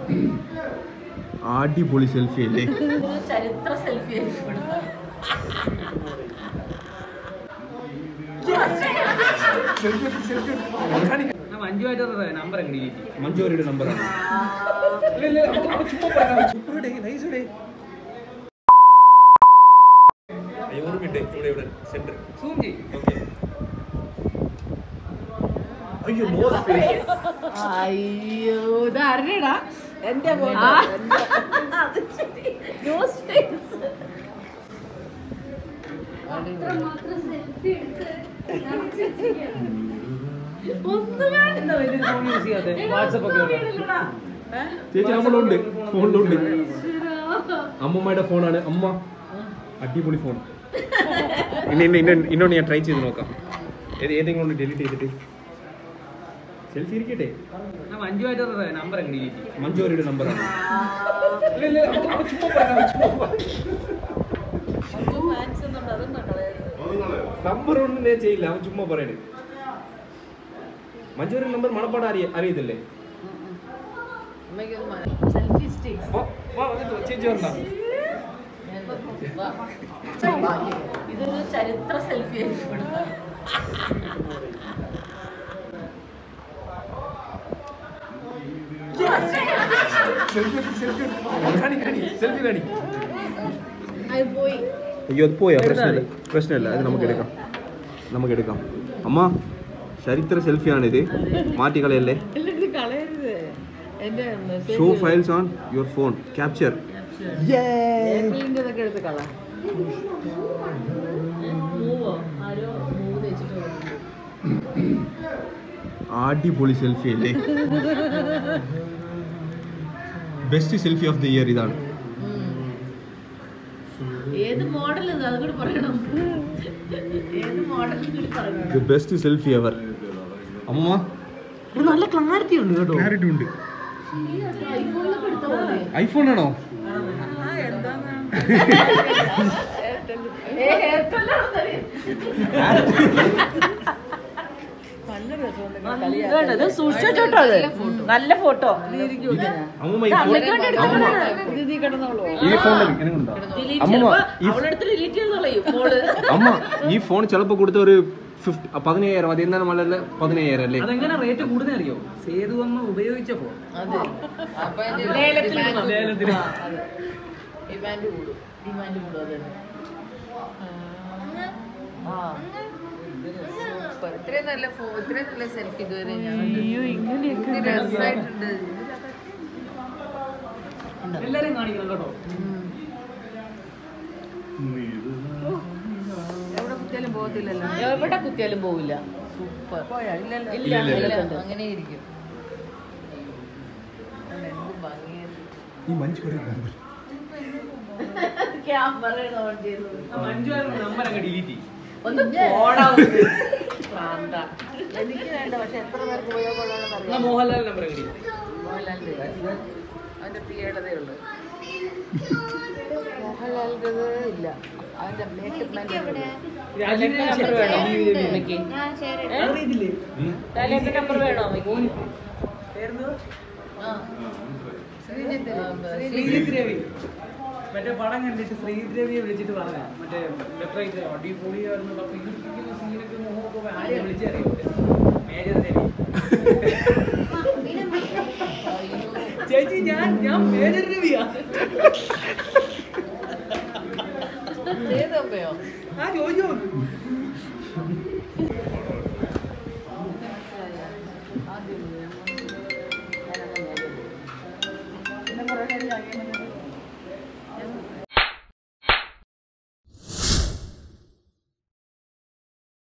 അടിപൊളി സെൽഫി അല്ലേ ചരിത്ര സെൽഫി ആയിരിക്കും മഞ്ജുവായിട്ട് നമ്പർ എങ്ങനെ മഞ്ജുവരിയുടെ നമ്പറാണ് സൂം ചെയ്യും അയ്യോ നോ സ്പേസ് അയ്യോ ഇത് അറിയടാ എന്റെ വാട്സപ്പ് ഒക്കെ ചേച്ചി നമ്മളുണ്ട് ഫോണിലുണ്ട് അമ്മമ്മയുടെ ഫോണാണ് അമ്മ അടിപൊളി ഫോൺ ഇനി ഇനി ഇന്ന ഇന്നോണ്ട് ഞാൻ ട്രൈ ചെയ്ത് നോക്കാം ഏത് ഏതെങ്കിലും ഒന്ന് ഡിലീറ്റ് ചെയ്തിട്ട് സെൽഫി ഇരിക്കട്ടെ മഞ്ജുവായിട്ട് നമ്പർ എങ്ങനെ മഞ്ജുവരിയുടെ നമ്പറാണ് നമ്പർ ഒന്നും ഞാൻ ചെയ്യില്ല അവൻ ചുമ്മാ പറയണേ മഞ്ജുവരിയുടെ നമ്പർ മണപ്പാട് അറിയ അറിയത്തില്ലേ സെൽഫി സ്റ്റിക്സ് വാ, വാ, വന്നിട്ട് വാ, ചേച്ചി വന്നാ ഇതൊരു ചരിത്ര സെൽഫി ആയിരിക്കും സെൽഫി കാണി അത് പോയി അയ്യോ അത് പോയാ പ്രശ്നമില്ല പ്രശ്നമില്ല അത് നമുക്ക് എടുക്കാം നമുക്ക് എടുക്കാം അമ്മ ചരിത്ര സെൽഫിയാണിത് മാറ്റിക്കളയല്ലേ എന്നിട്ട് കളയരുത് എന്റെ show files on your phone capture ഇതൊക്കെ എടുത്ത് കള മൂവോ ആരോ മൂവ് തേച്ചിട്ട് വരുന്നുണ്ട് അടിപൊളി സെൽഫി അല്ലേ best selfie of the year ഇതാണ് ഏത് മോഡൽ ഇത് അതും കൂടി പറയണം ഏത് മോഡൽ കൂടി പറയണം ദി ബെസ്റ്റ് സെൽഫി എവർ അമ്മ നല്ല ക്ലാരിറ്റി ഉണ്ട് കേട്ടോ ക്ലാരിറ്റി ഉണ്ട് ഐഫോണിലൊക്കെ എടുത്ത പോലെ ഐഫോൺ ആണോ സൂക്ഷിച്ചോട്ടോ നല്ല ഫോട്ടോ അമ്മ ഈ ഫോൺ അമ്മ ഇത് കിടന്നോളൂ ഈ ഫോണിൽ എങ്ങനെയുണ്ടോ അമ്മ ഈ അവളെടുത്ത് ഡിലീറ്റ് ചെയ്ത് കളയും മോള് അമ്മ ഈ ഫോൺ ചിലപ്പോൾ കൊടുത്ത ഒരു ഫിഫ്റ്റി പതിനയ്യായിരം അത് എന്താണ് മലല്ല പതിനയ്യായിരം അല്ലേ അതെങ്ങനെ റേറ്റ് കൂടുതൽ അറിയോ സേതു അമ്മ ഉപയോഗിച്ച ഫോൺ ലേലത്തിൽ ലേലത്തിന് ഡിമാൻഡ് കൂടും ഡിമാൻഡ് കൂടും അതെ ആ സൂപ്പർ ഇത്രയും നല്ല ഫോ ഇത്രയും നല്ല സെൽഫി ഇതുവരെ ഞാൻ അയ്യോ ഇങ്ങനെയൊക്കെ ഇത് രസമായിട്ടുണ്ട് എല്ലാരെയും കാണിക്കണം കേട്ടോ എവിടെ കുത്തിയാലും പോകത്തില്ലല്ലോ എവിടെ കുത്തിയാലും പോവില്ല സൂപ്പർ പോയാ ഇല്ലല്ലോ ഇല്ല, ഇല്ല. അങ്ങനെ ഇരിക്കും നല്ല എന്ത് ഭംഗിയായിരുന്നു ഈ മഞ്ജു പറയുന്നത് ക്യാമറ ഓൺ ചെയ്തു മഞ്ജു നമ്പർ അങ്ങ് ഡിലീറ്റ് ചെയ്യും ഒന്ന് പോടാ പ്രാന്ത എനിക്ക് വേണ്ട പക്ഷെ എത്ര പേർക്ക് ഉപയോഗമുള്ളതെന്ന് എന്നാ അറിയാം മോഹൻലാൽ നമ്പർ എങ്ങനെ delete ചെയ്യും? മോഹൻലാലിൻ്റെ അവൻ്റെ പ്രിയടതേ ഉള്ളൂ മോഹൻലാലിൻ്റെത് ഇല്ല അവൻ്റെ മേക്കപ്പ് മാൻ രാജീവിന്റെ നമ്പർ വേണോ അമ്മയ്ക്ക് അറിയത്തില്ലേ ലാലേട്ടൻ നമ്പർ വേണോ അമ്മയ്ക്ക് പേരെന്തുവാ? ശ്രീജിത്ത് ശ്രീജിത്ത് രവി മറ്റേ പടം കണ്ടിട്ട് ശ്രീജിത്ത് രവിയെ വിളിച്ചിട്ട് പറഞ്ഞ മറ്റേ ലെറ്ററൈറ്റ് അടിപൊളിയായിരുന്നു അപ്പൊ ഇത് ഇരിക്കുന്ന സീനൊക്കെ മുഖമൊക്കെ ആരെയാ വിളിച്ചറിയോ മേജർ രവി ചേച്ചി ഞാൻ ഞാൻ മേജർ രവിയാ സേതമ്മയോ ആ ചോദിച്ചോ